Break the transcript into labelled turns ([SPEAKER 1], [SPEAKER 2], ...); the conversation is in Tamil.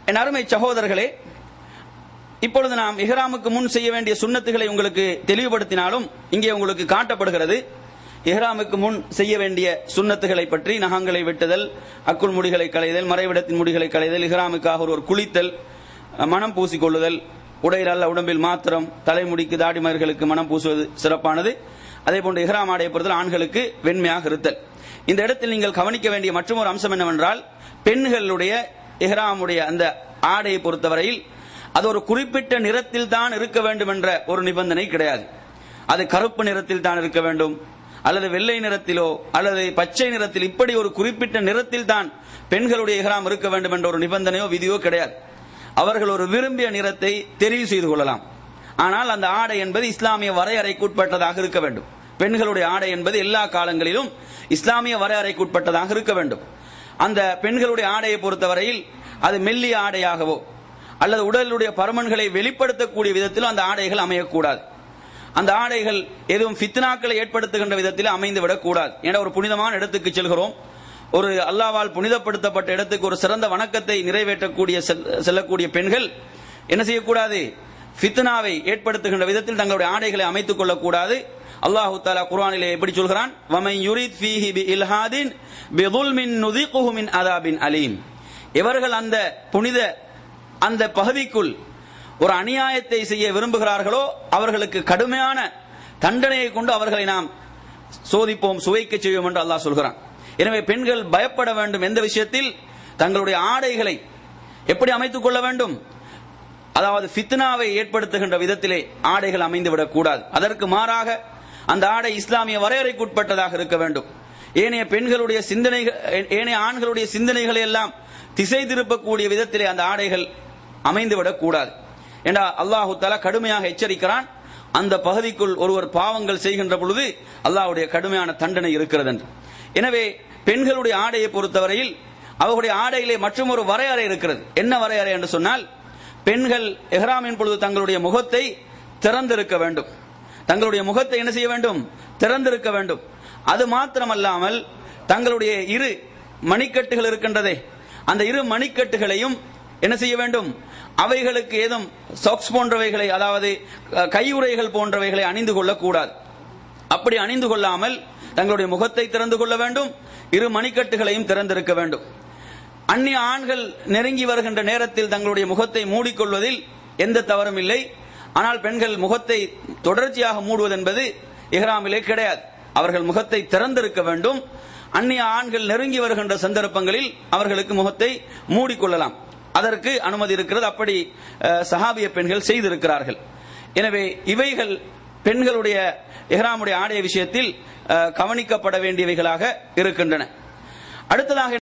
[SPEAKER 1] என் அருமை சகோதரர்களே இப்பொழுது நாம் இஹ்ராமுக்கு முன் செய்ய வேண்டிய சுண்ணத்துகளை உங்களுக்கு தெளிவுபடுத்தினாலும் இங்கே உங்களுக்கு காட்டப்படுகிறது இஹ்ராமுக்கு முன் செய்ய வேண்டிய சுண்ணத்துகளை பற்றி நகங்களை வெட்டுதல் அக்குள் முடிகளை களைதல் மறைவிடத்தின் முடிகளை களைதல் இஹ்ராமுக்காக ஒரு குளித்தல் மனம் பூசிக்கொள்ளுதல் உடையில் அல்ல உடம்பில் மாத்திரம் தலைமுடிக்கு தாடிமர்களுக்கு மனம் பூசுவது சிறப்பானது அதே போன்று இஹ்ராம் ஆடையை பொறுத்தல் ஆண்களுக்கு வெண்மையாக இருத்தல் இந்த இடத்தில் நீங்கள் கவனிக்க வேண்டிய மற்றொரு அம்சம் என்னவென்றால் பெண்களுடைய இஹ்ராமுடைய அந்த ஆடையை பொறுத்தவரையில் அது ஒரு குறிப்பிட்ட நிறத்தில் தான் இருக்க வேண்டும் என்ற ஒரு நிபந்தனை கிடையாது அது கருப்பு நிறத்தில் தான் இருக்க வேண்டும் அல்லது வெள்ளை நிறத்திலோ அல்லது பச்சை நிறத்தில் இப்படி ஒரு குறிப்பிட்ட நிறத்தில் தான் பெண்களுடைய இஹ்ராம் இருக்க வேண்டும் என்ற ஒரு நிபந்தனையோ விதியோ கிடையாது அவர்கள் ஒரு விரும்பிய நிறத்தை தெரிவு செய்து கொள்ளலாம் ஆனால் அந்த ஆடை என்பது இஸ்லாமிய வரையறைக்குட்பட்டதாக இருக்க வேண்டும் பெண்களுடைய ஆடை என்பது எல்லா காலங்களிலும் இஸ்லாமிய வரையறைக்குட்பட்டதாக இருக்க வேண்டும் அந்த பெண்களுடைய ஆடையை பொறுத்தவரையில் அது மெல்லிய ஆடையாகவோ அல்லது உடலுடைய பருமன்களை வெளிப்படுத்தக்கூடிய விதத்திலும் அந்த ஆடைகள் அமையக்கூடாது அந்த ஆடைகள் எதுவும் ஃபித்னாக்களை ஏற்படுத்துகின்ற விதத்தில் அமைந்து விடக்கூடாது என ஒரு புனிதமான இடத்துக்கு செல்கிறோம் ஒரு அல்லாவால் புனிதப்படுத்தப்பட்ட இடத்துக்கு ஒரு சிறந்த வணக்கத்தை நிறைவேற்றக்கூடிய செல்லக்கூடிய பெண்கள் என்ன செய்யக்கூடாது ஃபித்னாவை ஏற்படுத்துகின்ற விதத்தில் தங்களுடைய ஆடைகளை அமைத்துக் கொள்ளக்கூடாது அல்லாஹு தாலா குர்ஆனிலே எப்படி சொல்கிறான் வமை யுரித் ஃபீஹி பி இல்ஹாதின் பிதுல்மின் நுதிகுஹு மின் அதாபின் அலீம் இவர்கள் அந்த புனித அந்த பகுதிக்குள் ஒரு அநியாயத்தை செய்ய விரும்புகிறார்களோ அவர்களுக்கு கடுமையான தண்டனையை கொண்டு அவர்களை நாம் சோதிப்போம் சுவைக்க செய்வோம் என்று அல்லாஹ் சொல்கிறான் எனவே பெண்கள் பயப்பட வேண்டும் எந்த விஷயத்தில் தங்களுடைய ஆடைகளை எப்படி அமைத்துக் கொள்ள வேண்டும் அதாவது ஃபித்னாவை ஏற்படுத்துகின்ற விதத்திலே ஆடைகள் அமைந்து விடக்கூடாது அதற்கு மாறாக அந்த ஆடை இஸ்லாமிய வரையறைக்குட்பட்டதாக இருக்க வேண்டும் ஏனைய பெண்களுடைய சிந்தனைகள் ஏனைய ஆண்களுடைய சிந்தனைகளை எல்லாம் திசை திருப்பக்கூடிய விதத்திலே அந்த ஆடைகள் அமைந்துவிடக் கூடாது என்ற அல்லாஹு தாலா கடுமையாக எச்சரிக்கிறான் அந்த பகுதிக்குள் ஒருவர் பாவங்கள் செய்கின்ற பொழுது அல்லாஹ்வுடைய கடுமையான தண்டனை இருக்கிறது என்று எனவே பெண்களுடைய ஆடையை பொறுத்தவரையில் அவர்களுடைய ஆடையிலே மற்றும் ஒரு வரையறை இருக்கிறது என்ன வரையறை என்று சொன்னால் பெண்கள் எஹ்ராமின் பொழுது தங்களுடைய முகத்தை திறந்திருக்க வேண்டும் தங்களுடைய முகத்தை என்ன செய்ய வேண்டும் திறந்திருக்க வேண்டும் அது மாத்திரமல்லாமல் தங்களுடைய இரு மணிக்கட்டுகள் இருக்கின்றதே அந்த இரு மணிக்கட்டுகளையும் என்ன செய்ய வேண்டும் அவைகளுக்கு ஏதும் சாக்ஸ் போன்றவைகளை அதாவது கையுறைகள் போன்றவைகளை அணிந்து கொள்ளக்கூடாது அப்படி அணிந்து கொள்ளாமல் தங்களுடைய முகத்தை திறந்து கொள்ள வேண்டும் இரு மணிக்கட்டுகளையும் திறந்திருக்க வேண்டும் அந்நிய ஆண்கள் நெருங்கி வருகின்ற நேரத்தில் தங்களுடைய முகத்தை மூடிக்கொள்வதில் எந்த தவறும் இல்லை ஆனால் பெண்கள் முகத்தை தொடர்ச்சியாக மூடுவது என்பது இஹ்ராமிலே கிடையாது அவர்கள் முகத்தை திறந்திருக்க வேண்டும் அந்நிய ஆண்கள் நெருங்கி வருகின்ற சந்தர்ப்பங்களில் அவர்களுக்கு முகத்தை மூடிக்கொள்ளலாம் அதற்கு அனுமதி இருக்கிறது அப்படி சஹாபிய பெண்கள் செய்திருக்கிறார்கள் எனவே இவைகள் பெண்களுடைய எஹ்ராமுடைய ஆடைய விஷயத்தில் கவனிக்கப்பட வேண்டியவைகளாக இருக்கின்றன அடுத்ததாக